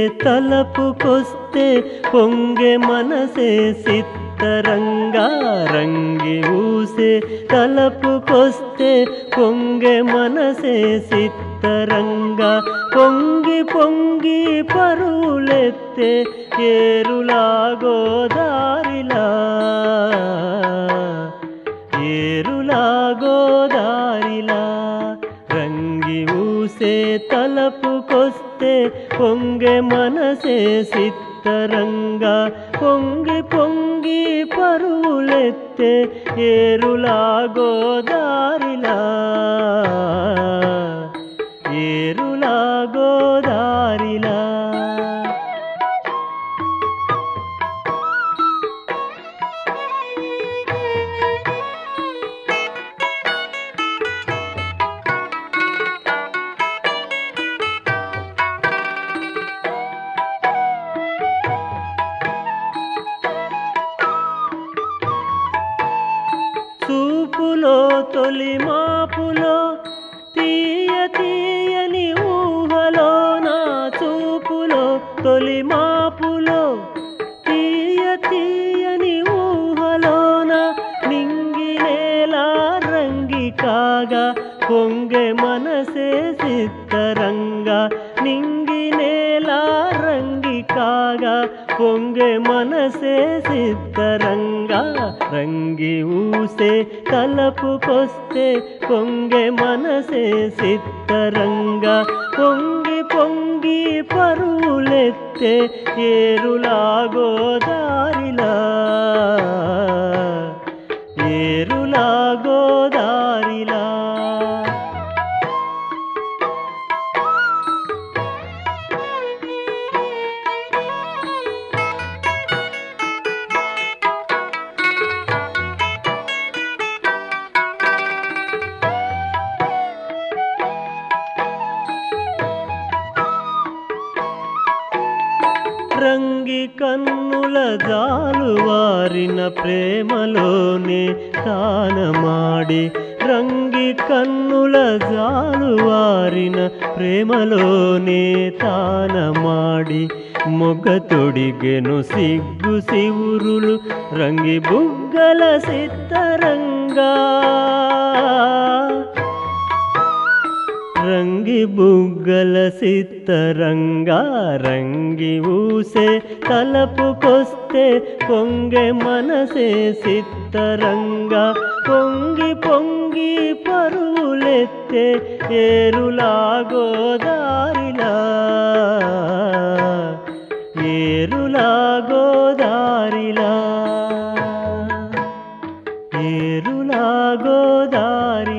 తలపుకొస్తే పొంగె మనసే సిత్తరంగా రంగి ఊసే తలపుకొస్తే పొంగె మనసే సిత్తరంగా పొంగి పొంగి పరులెత్తే ఏరులా గోదారిలా ఏరులా గోదారిలా రంగి ఊసే తలపుకొస్తే పొంగె మనసే సిత్తరంగా పొంగి పొంగి పరులెత్తే ఏరులా గోదారిలా ఏరులా గోదారిలా చూపులో తొలి మాపులో తీయ తీయని ఊహలో నా చూపులో తొలి మాపులో తీయ తీయని ఊహలోన నింగి నేల రంగి కాగా పొంగె మనసే సిత్తరంగా నింగి నేల రంగి కాగా పొంగె మనసే సిత్తరంగా రంగి ఊసే కలపుకొస్తే పొంగె మనసే సిత్తరంగా పొంగి పొంగి పరులెత్తే ఏరులా గోదారిలా ఏరులా గోదారిలా రంగి కన్నుల జాలువారిన ప్రేమలోనే తానమాడి రంగి కన్నుల జాలువారిన ప్రేమలోనే తానమాడి మొగ్గ తొడిగెను సిగ్గు శివురులు రంగి బుగ్గల సిత్తరంగా రంగి బుగ్గల సిత్తరంగా రంగి ఊసే తలపుకొస్తే పొంగె మనసే సిత్తరంగా పొంగి పొంగి పరులెత్తే ఏరులా గోదారిలా ఏరులా గోదారిలా ఏరులా గోదారి